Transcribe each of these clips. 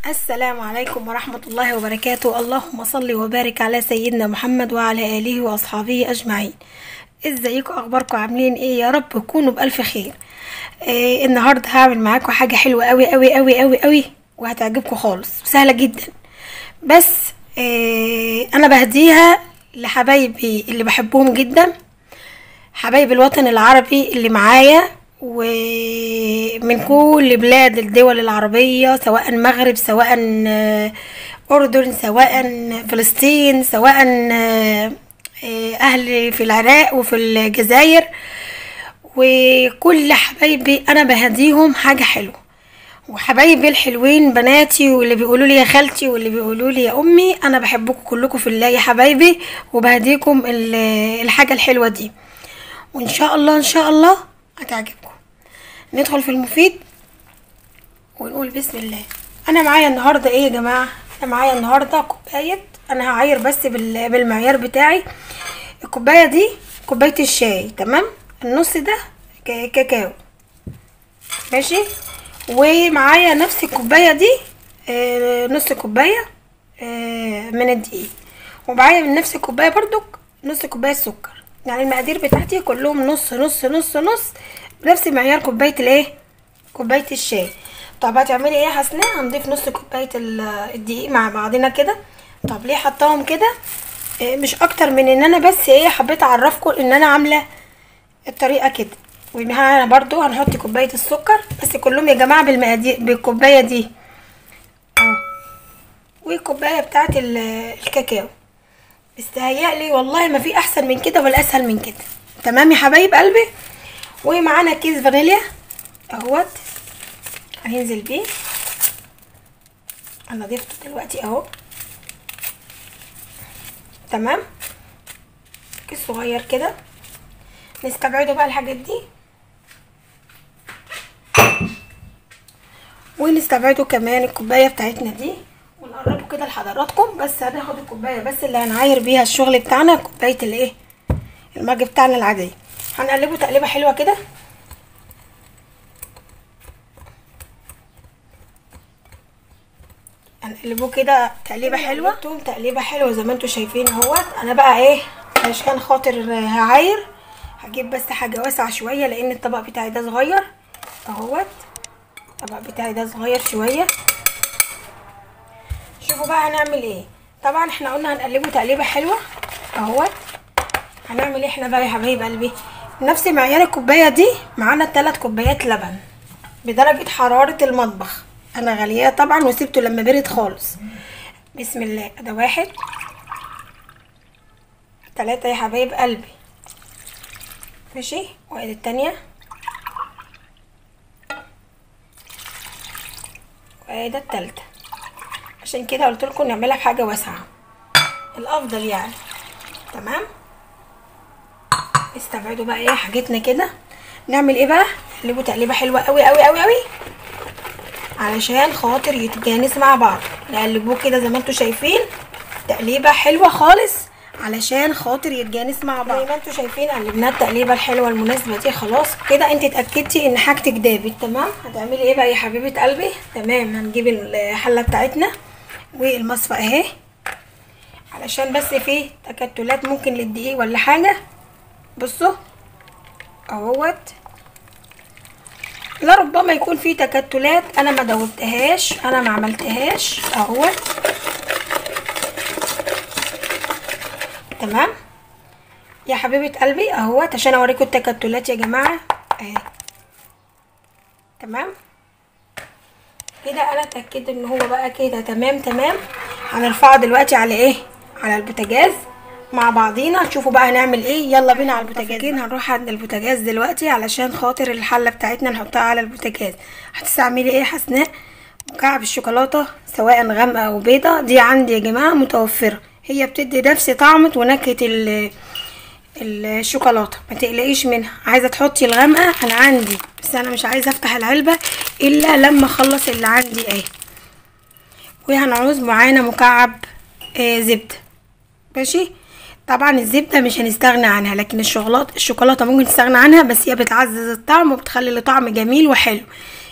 السلام عليكم ورحمة الله وبركاته اللهم صل وبارك على سيدنا محمد وعلى آله وأصحابه أجمعين ازيكم اخباركم عاملين ايه يا رب تكونوا بألف خير إيه النهاردة هعمل معاكم حاجة حلوة قوي قوي قوي قوي قوي وهتعجبكم خالص وسهلة جدا بس إيه انا بهديها لحبايبي اللي بحبهم جدا حبايب الوطن العربي اللي معايا ومن كل بلاد الدول العربية سواء مغرب سواء آه، أردن سواء فلسطين سواء آه، آه، أهل في العراق وفي الجزائر وكل حبايبي أنا بهديهم حاجة حلوة وحبايبي الحلوين بناتي واللي بيقولوا لي يا خالتي واللي بيقولوا لي يا امي انا بحبكم كلكم في الله يا حبايبي وبهديكم ال- الحاجه الحلوه دي وان شاء الله ان شاء الله هتعجبكم ندخل في المفيد ونقول بسم الله انا معايا النهارده ايه يا جماعه انا معايا النهارده كوبايه انا هعاير بس بال- بالمعيار بتاعي الكوبايه دي كوبايه الشاي تمام النص ده ك- كاكاو ماشي ومعايا نفس الكوبايه دي آه، نص كوبايه آه، من الدقيق ومعايا من نفس الكوبايه برضو نص كوبايه سكر يعني المقادير بتاعتي كلهم نص نص نص نص بنفس معيار كوبايه الايه كوبايه الشاي طب هتعملي ايه يا حسناء هنضيف نص كوبايه ال- الدقيق مع بعضنا كده طب ليه حطاهم كده آه، مش اكتر من ان انا بس ايه حبيت اعرفكم ان انا عامله الطريقه كده ومعانا برضو هنحط كوبايه السكر بس كلهم يا جماعه بالمقادير بالكوبايه دي اهو والكوبايه بتاعه ال- الكاكاو استهيألي والله ما في احسن من كده ولا اسهل من كده تمام يا حبايب قلبي ومعانا كيس فانيليا اهوت هننزل بيه انا ضفته دلوقتي اهو تمام كيس صغير كده نستبعدوا بقى الحاجات دي ونستبعدوا كمان الكوبايه بتاعتنا دي ونقربه كده لحضراتكم بس هناخد الكوبايه بس اللي هنعاير بيها الشغل بتاعنا كوبايه الايه المج بتاعنا العاديه هنقلبه تقليبه حلوه كده هنقلبه كده تقليبه حلوه توم تقليبه حلوه زي ما انتم شايفين اهوت انا بقى ايه عشان خاطر هعاير هجيب بس حاجه واسعه شويه لان الطبق بتاعي ده صغير اهوت الطبق بتاعي ده صغير شويه شوفوا بقى هنعمل ايه طبعا احنا قلنا هنقلبه تقليبه حلوه اهوت هنعمل ايه احنا بقى يا حبايب قلبي نفس معيار الكوبايه دي معانا ثلاث كوبايات لبن بدرجه حراره المطبخ انا غلياه طبعا وسبته لما برد خالص بسم الله ده واحد ثلاثة يا حبايب قلبي ماشي وادي التانية وادي التالتة عشان كده قلت لكم نعملها بحاجة واسعة الافضل يعني تمام استبعدوا بقى ايه حاجتنا كده نعمل ايه بقى نقلبه تقليبه حلوه قوي قوي قوي قوي علشان خاطر يتجانس مع بعض نقلبوه كده زي ما انتم شايفين تقليبه حلوه خالص علشان خاطر يتجانس مع بعض زي ما انتم شايفين قلبناه التقليبه الحلوه المناسبه دي خلاص كده انت اتاكدتي ان حاجتك دابت تمام هتعملي ايه بقى يا حبيبه قلبي تمام هنجيب الحله بتاعتنا والمصفى اهي علشان بس في تكتلات ممكن للدقيق ولا حاجه بصوا اهوت لا ربما يكون في تكتلات انا ما دوبتهاش انا ما عملتهاش اهوت تمام يا حبيبه قلبي اهوت عشان اوريكم التكتلات يا جماعه اهي تمام كده انا اتاكدت ان هو بقى كده تمام تمام هنرفعه دلوقتي على ايه على البوتاجاز مع بعضينا نشوفوا بقى هنعمل ايه يلا بينا على البوتاجاز هنروح عند البوتاجاز دلوقتي علشان خاطر الحله بتاعتنا نحطها على البوتاجاز هتستعملي ايه يا حسناء مكعب الشوكولاته سواء غامقه او بيضه دي عندي يا جماعه متوفره هي بتدي نفس طعمه ونكهه ال الشوكولاته ما تقلقيش منها عايزه تحطي الغامقه انا عندي بس انا مش عايزه افتح العلبه الا لما اخلص اللي عندي اهي وهنعوز معانا مكعب آه زبده ماشي طبعا الزبده مش هنستغنى عنها لكن الشوكولاته الشوكولاته ممكن نستغنى عنها بس هي بتعزز الطعم وبتخلي الطعم جميل وحلو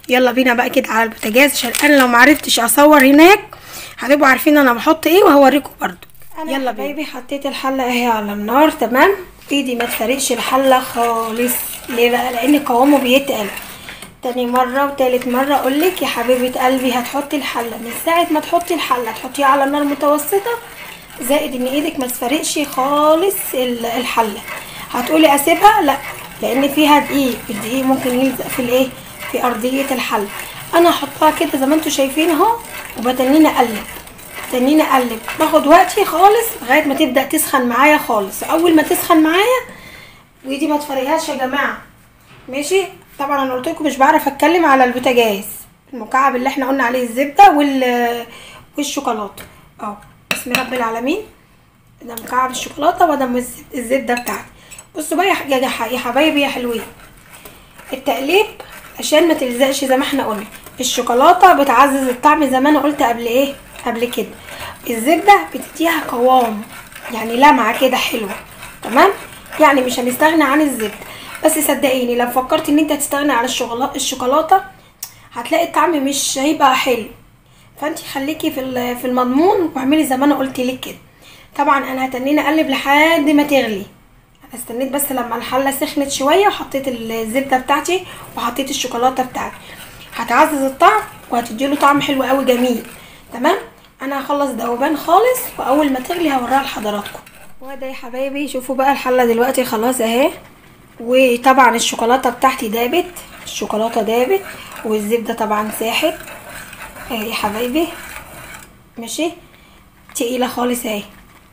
يلا بينا بقى كده على البوتاجاز عشان انا لو معرفتش اصور هناك هتبقوا عارفين انا بحط ايه وهوريكم برضو يلا بيبي حطيت الحله اهي على النار تمام ايدي ما تفرقش الحله خالص ليه بقى لان قوامه بيتقل تاني مرة وتالت مرة اقولك يا حبيبة قلبي هتحطي الحلة من ساعة ما تحطي الحلة تحطيها على نار متوسطة زائد ان ايدك ما تفرقش خالص ال- الحلة هتقولي اسيبها لا لان فيها دقيق الدقيق ممكن يلزق في الايه في ارضية الحلة انا هحطها كده زي ما انتوا شايفين اهو وبتنيني اقلب تنيني اقلب باخد وقتي خالص لغايه ما تبدا تسخن معايا خالص اول ما تسخن معايا وايدي ما تفرقهاش يا جماعه ماشي طبعا انا قلت لكم مش بعرف اتكلم على البوتاجاز المكعب اللي احنا قلنا عليه الزبده وال والشوكولاته اهو بسم رب العالمين ده مكعب الشوكولاته وده الزب- الزبده بتاعتي بصوا بقى يا ح- يا ح- يا حبايبي يا حلوين التقليب عشان ما تلزقش زي ما احنا قلنا الشوكولاته بتعزز الطعم زي ما انا قلت قبل ايه قبل كده الزبده بتديها قوام يعني لمعه كده حلوه تمام يعني مش هنستغنى عن الزبده بس صدقيني لو فكرت ان انت تستغنى عن الشوكولا- الشوكولاته هتلاقي الطعم مش هيبقى حلو فانت خليكي في ال- في المضمون واعملي زي ما انا قلت لك كده طبعا انا هتنيني اقلب لحد ما تغلي استنيت بس لما الحله سخنت شويه وحطيت الزبده بتاعتي وحطيت الشوكولاته بتاعتي هتعزز الطعم وهتديله طعم حلو قوي جميل تمام انا هخلص ذوبان خالص واول ما تغلي هوريها لحضراتكم وده يا حبايبي شوفوا بقى الحله دلوقتي خلاص اهي وطبعا الشوكولاته بتاعتي دابت الشوكولاته دابت والزبده طبعا ساحت اهي يا حبايبي ماشي تقيله خالص اهي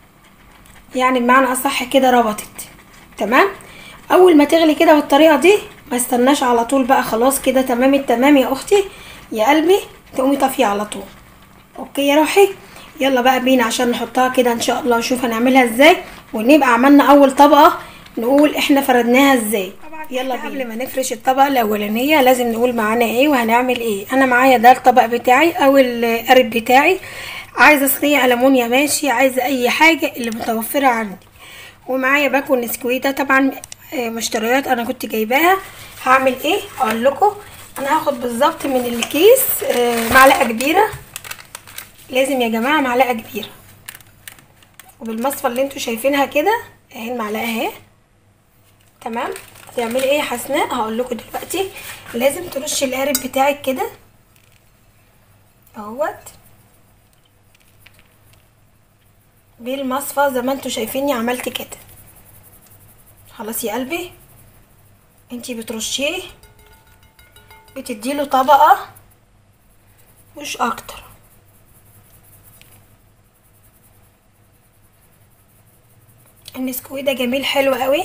يعني بمعنى اصح كده ربطت تمام اول ما تغلي كده بالطريقه دي ما استناش على طول بقى خلاص كده تمام التمام يا اختي يا قلبي تقومي طافيه على طول اوكي يا روحي يلا بقى بينا عشان نحطها كده ان شاء الله نشوف هنعملها ازاي ونبقى عملنا اول طبقه نقول احنا فردناها ازاي يلا بينا قبل ما نفرش الطبقه الاولانيه لازم نقول معانا ايه وهنعمل ايه انا معايا ده الطبق بتاعي او القارب بتاعي عايزه صينيه المونيا ماشي عايزه اي حاجه اللي متوفره عندي ومعايا باكو نسكويت ده طبعا آه، مشتريات انا كنت جايباها هعمل ايه اقول لكم انا هاخد بالظبط من الكيس آه، معلقه كبيره لازم يا جماعه معلقه كبيره وبالمصفى اللي انتوا شايفينها كده اهي المعلقه اهي تمام هتعملي ايه يا حسناء هقول لكم دلوقتي لازم ترشي القارب بتاعك كده اهوت بالمصفى زي ما انتوا شايفيني عملت كده خلاص يا قلبي انتي بترشيه بتديله طبقة مش اكتر النسكوي ده جميل حلو قوي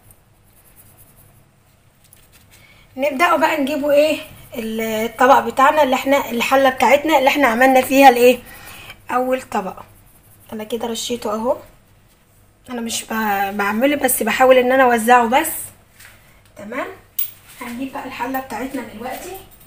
نبدأ بقى نجيبه ايه الطبق بتاعنا اللي احنا الحلة بتاعتنا اللي احنا عملنا فيها الايه اول طبق انا كده رشيته اهو انا مش ب- بعمله بس بحاول ان انا اوزعه بس تمام هنجيب بقى الحله بتاعتنا دلوقتي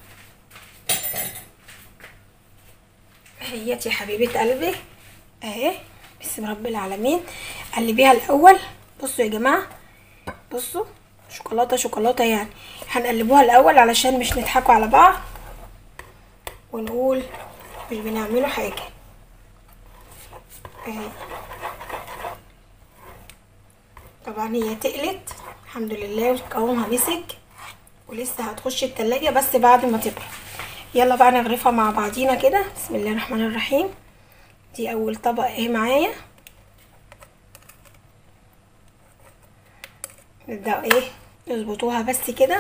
اهيت يا حبيبه قلبي اهي بسم رب العالمين قلبيها الاول بصوا يا جماعه بصوا شوكولاته شوكولاته يعني هنقلبوها الاول علشان مش نضحكوا على بعض ونقول مش بنعمله حاجه اهي طبعا هي تقلت الحمد لله قوامها مسك ولسه هتخش التلاجة بس بعد ما تبرد يلا بقى نغرفها مع بعضينا كده بسم الله الرحمن الرحيم دي اول طبق اهي معايا نبدأ ايه نظبطوها بس كده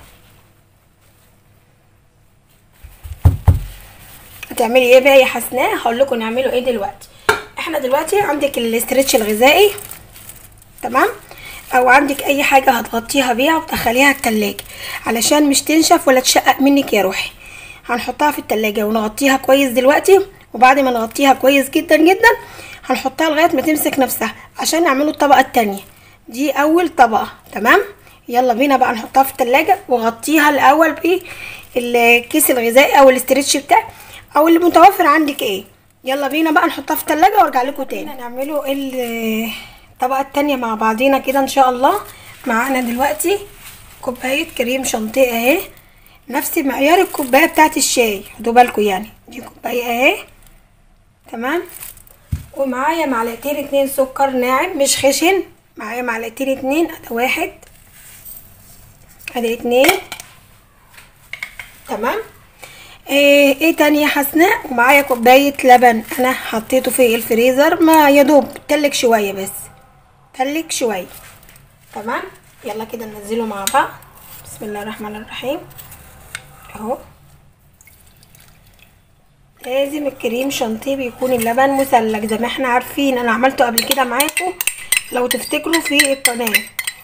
هتعملي ايه بقى يا حسناء هقول لكم نعمله ايه دلوقتي احنا دلوقتي عندك الاسترتش الغذائي تمام او عندك اي حاجه هتغطيها بيها وتدخليها التلاجة علشان مش تنشف ولا تشقق منك يا روحي هنحطها في التلاجة ونغطيها كويس دلوقتي وبعد ما نغطيها كويس جدا جدا هنحطها لغايه ما تمسك نفسها عشان نعمله الطبقه التانية دي اول طبقه تمام يلا بينا بقى نحطها في التلاجة وغطيها الاول بالكيس الغذائي او الاسترتش بتاعك او اللي متوفر عندك ايه يلا بينا بقى نحطها في التلاجة وارجع لكم تاني نعمله الطبقة التانية مع بعضينا كده ان شاء الله معانا دلوقتي كوباية كريم شانتيه اهي نفس معيار الكوبايه بتاعت الشاي خدوا بالكم يعني دي كوبايه اهي تمام ومعايا معلقتين اتنين سكر ناعم مش خشن معايا معلقتين اتنين ادي واحد ادي اتنين تمام ايه, ايه تاني يا حسناء ومعايا كوبايه لبن انا حطيته في الفريزر ما يدوب تلك شويه بس تلك شويه تمام يلا كده ننزله مع بعض بسم الله الرحمن الرحيم اهو لازم الكريم شانتيه بيكون اللبن مثلج زي ما احنا عارفين انا عملته قبل كده معاكم لو تفتكروا في القناه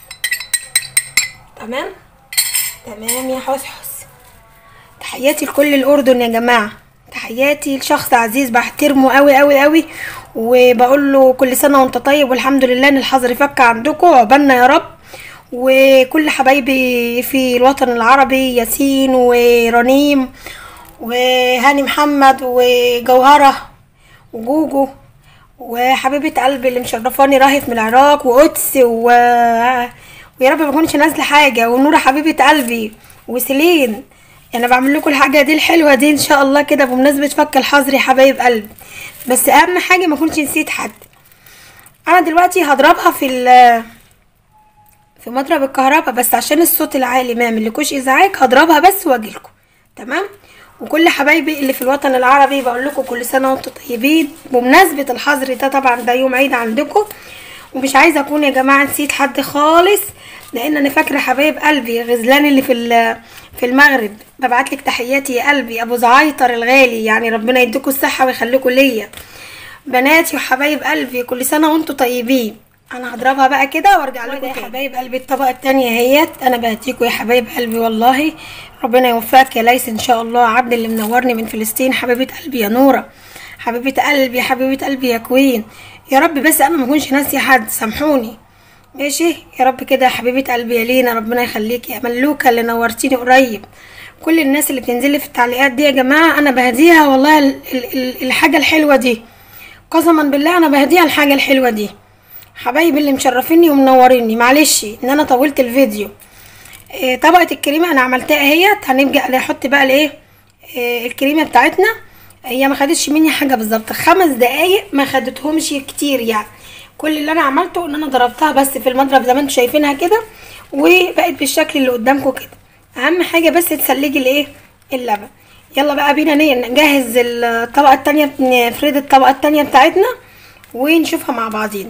تمام تمام يا حسحس تحياتي لكل الاردن يا جماعه تحياتي لشخص عزيز بحترمه قوي قوي قوي وبقول له كل سنه وانت طيب والحمد لله ان الحظر فك عندكم عقبالنا يا رب وكل حبايبي في الوطن العربي ياسين ورنيم وهاني محمد وجوهرة وجوجو وحبيبة قلبي اللي مشرفاني راهف من العراق وقدس و... ويا رب ما اكونش نازله حاجه ونورة حبيبة قلبي وسيلين انا بعمل لكم الحاجه دي الحلوه دي ان شاء الله كده بمناسبه فك الحظر يا حبايب قلبي بس اهم حاجه ما اكونش نسيت حد انا دلوقتي هضربها في ال في مضرب الكهرباء بس عشان الصوت العالي ما يعملكوش ازعاج هضربها بس واجيلكم تمام وكل حبايبي اللي في الوطن العربي بقول لكم كل سنه وانتم طيبين بمناسبه الحظر ده طبعا ده يوم عيد عندكم ومش عايزه اكون يا جماعه نسيت حد خالص لان انا فاكره حبايب قلبي غزلان اللي في في المغرب ببعت لك تحياتي يا قلبي ابو زعيطر الغالي يعني ربنا يديكم الصحه ويخليكم ليا بناتي وحبايب قلبي كل سنه وانتم طيبين انا هضربها بقى كده وارجع لكم يا حبايب قلبي الطبقه التانية اهيت انا بهديكوا يا حبايب قلبي والله ربنا يوفقك يا ليس ان شاء الله عبد اللي منورني من فلسطين حبيبه قلبي يا نوره حبيبه قلبي حبيبه قلبي يا كوين يا رب بس انا ما اكونش ناسيه حد سامحوني ماشي يا رب كده يا حبيبه قلبي يا لينا ربنا يخليكي يا ملوكه اللي نورتيني قريب كل الناس اللي بتنزلي في التعليقات دي يا جماعه انا بهديها والله ال ال الحاجه الحلوه دي قسما بالله انا بهديها الحاجه الحلوه دي حبايبي اللي مشرفيني ومنوريني معلش ان انا طولت الفيديو إيه طبقه الكريمه انا عملتها اهيت هنبدا نحط بقى الايه إيه الكريمه بتاعتنا هي ما خدتش مني حاجه بالظبط خمس دقايق ما خدتهمش كتير يعني كل اللي انا عملته ان انا ضربتها بس في المضرب زي ما انتم شايفينها كده وبقت بالشكل اللي قدامكم كده اهم حاجه بس تسلجي الايه اللبن يلا بقى بينا نجهز الطبقه التانية نفرد الطبقه التانية بتاعتنا ونشوفها مع بعضينا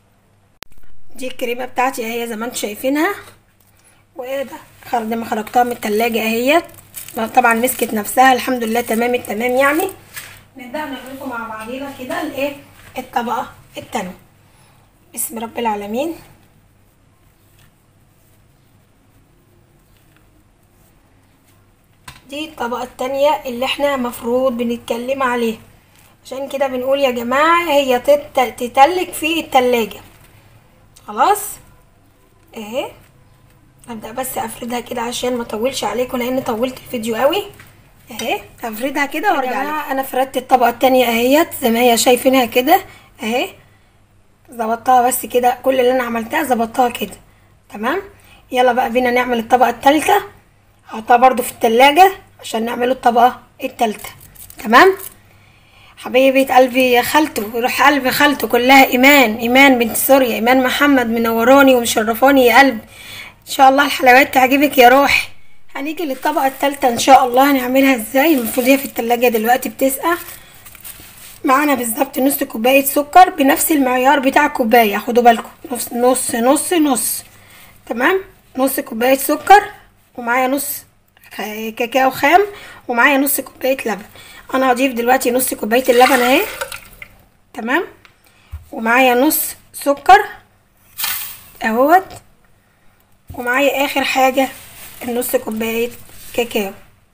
دي الكريمه بتاعتي اهي زي ما انتم شايفينها وايه ده خرج ما خرجتها من التلاجة اهيت طبعا مسكت نفسها الحمد لله تمام التمام يعني نبدا نعملكم مع بعضينا كده الايه الطبقه التانية بسم رب العالمين دي الطبقة التانية اللي احنا مفروض بنتكلم عليها عشان كده بنقول يا جماعة هي تتلج في التلاجة خلاص اهي ابدا بس افردها كده عشان ما اطولش عليكم لان طولت الفيديو قوي اهي افردها كده وارجع لكم انا فردت الطبقه التانية اهيت زي ما هي شايفينها كده اهي ظبطتها بس كده كل اللي انا عملتها ظبطتها كده تمام يلا بقى بينا نعمل الطبقه التالتة هحطها برضو في التلاجة عشان نعمله الطبقه التالتة تمام حبيبة قلبي يا خالته روح قلبي خالته كلها ايمان ايمان بنت سوريا ايمان محمد منوراني ومشرفاني يا قلبي ان شاء الله الحلويات تعجبك يا روحي هنيجي للطبقة التالتة ان شاء الله هنعملها ازاي المفروض هي في التلاجة دلوقتي بتسقع معانا بالظبط نص كوباية سكر بنفس المعيار بتاع الكوباية خدوا بالكم نص نص نص نص تمام نص كوباية سكر ومعايا نص كاكاو خام ومعايا نص كوباية لبن انا هضيف دلوقتي نص كوباية اللبن اهي تمام ومعايا نص سكر اهوت ومعايا اخر حاجة النص كوباية كاكاو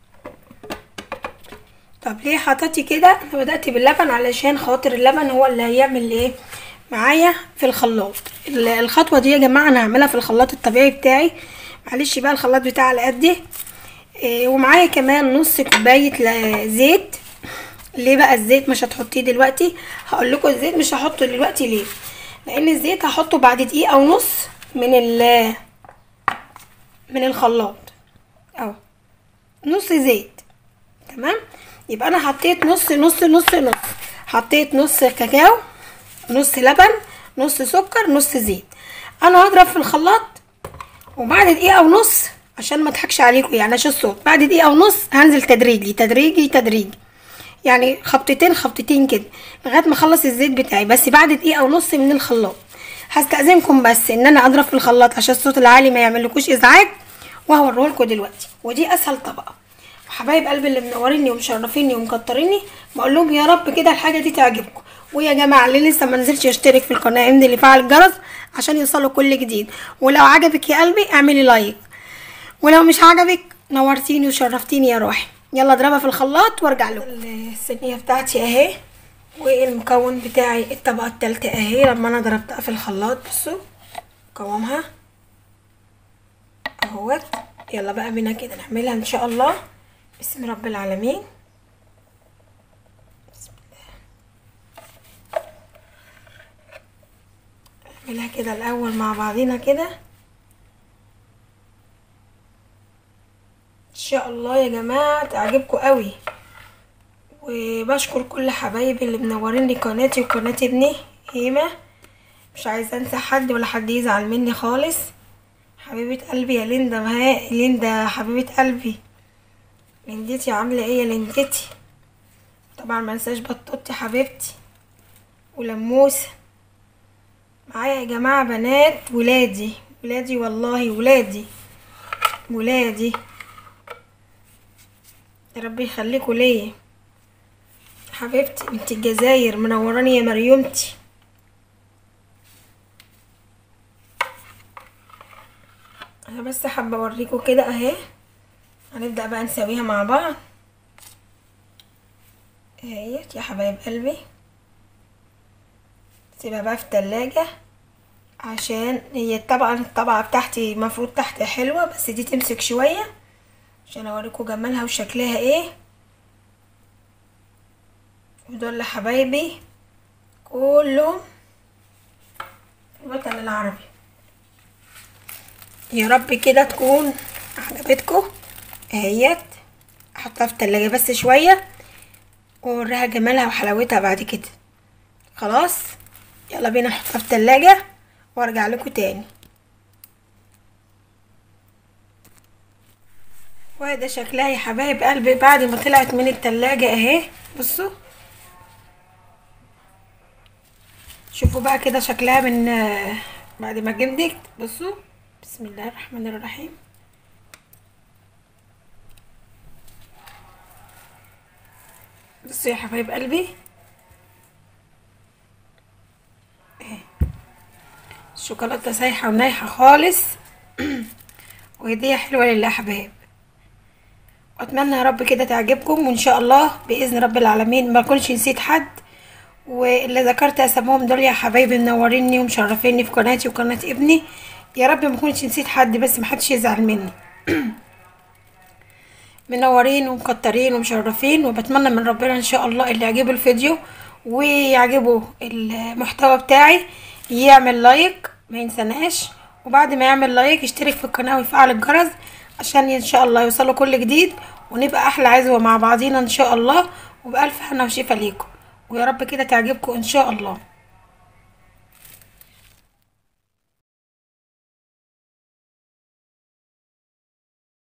طب ليه حطيتي كده انا بدأت باللبن علشان خاطر اللبن هو اللي هيعمل ايه معايا في الخلاط الخطوة دي يا جماعة انا هعملها في الخلاط الطبيعي بتاعي معلش بقى الخلاط بتاعي على قد إيه ومعايا كمان نص كوباية زيت ليه بقى الزيت مش هتحطيه دلوقتي هقول لكم الزيت مش هحطه دلوقتي ليه لان الزيت هحطه بعد دقيقة ونص من ال من الخلاط اهو نص زيت تمام يبقى انا حطيت نص نص نص نص حطيت نص كاكاو نص لبن نص سكر نص زيت انا هضرب في الخلاط وبعد دقيقه ونص عشان ما اضحكش عليكم يعني عشان الصوت بعد دقيقه ونص هنزل تدريجي تدريجي تدريجي يعني خبطتين خبطتين كده لغايه ما اخلص الزيت بتاعي بس بعد دقيقه ونص من الخلاط هستأذنكم بس ان انا اضرب في الخلاط عشان الصوت العالي ما يعملكوش ازعاج وهوريهولكوا دلوقتي ودي اسهل طبقه وحبايب قلبي اللي منوريني ومشرفيني ومكتريني بقول لهم يا رب كده الحاجه دي تعجبكم ويا جماعه اللي لسه ما نزلش يشترك في القناه امضي اللي فعل الجرس عشان يوصلوا كل جديد ولو عجبك يا قلبي اعملي لايك ولو مش عجبك نورتيني وشرفتيني يا روحي يلا اضربها في الخلاط وارجع لكم الصينيه بتاعتي اهي والمكون بتاعي الطبقه التالتة اهي لما انا ضربتها في الخلاط بصوا قوامها اهوت يلا بقى بينا كده نعملها ان شاء الله بسم رب العالمين بسم الله نعملها كده الاول مع بعضينا كده ان شاء الله يا جماعه تعجبكم قوي وبشكر كل حبايبي اللي منورين لي قناتي وقناه ابني هيمه مش عايزه انسى حد ولا حد يزعل مني خالص حبيبه قلبي يا ليندا مها ليندا حبيبه قلبي ليندتي عامله ايه يا ليندتي طبعا ما انساش بطوطتي حبيبتي ولموسه معايا يا جماعه بنات ولادي ولادي والله ولادي ولادي يا رب يخليكوا ليا حبيبتي انت الجزاير منوراني يا مريومتي انا بس حابه اوريكم كده اهي هنبدا بقى نسويها مع بعض اهيت يا حبايب قلبي سيبها بقى في التلاجة عشان هي طبعا الطبقه بتاعتي المفروض تحت حلوه بس دي تمسك شويه عشان اوريكم جمالها وشكلها ايه ودول حبايبي كلهم في الوطن العربي يا رب كده تكون عجبتكم اهيت احطها في التلاجة بس شوية واوريها جمالها وحلاوتها بعد كده خلاص يلا بينا نحطها في التلاجة وارجع لكم تاني وده شكلها يا حبايب قلبي بعد ما طلعت من التلاجة اهي بصوا شوفوا بقى كده شكلها من بعد ما جمدت بصوا بسم الله الرحمن الرحيم بصوا يا حبايب قلبي الشوكولاته سايحه ونايحه خالص وهديه حلوه للاحباب واتمنى يا رب كده تعجبكم وان شاء الله باذن رب العالمين ما اكونش نسيت حد واللي ذكرت اساميهم دول يا حبايبي منوريني ومشرفيني في قناتي وقناه ابني يا رب ما اكونش نسيت حد بس ما حدش يزعل مني منورين ومكترين ومشرفين وبتمنى من ربنا ان شاء الله اللي يعجبه الفيديو ويعجبه المحتوى بتاعي يعمل لايك ما ينسناش وبعد ما يعمل لايك يشترك في القناه ويفعل الجرس عشان ان شاء الله يوصلوا كل جديد ونبقى احلى عزوه مع بعضينا ان شاء الله وبالف هنا وشفا ليكم ويا رب كده تعجبكم ان شاء الله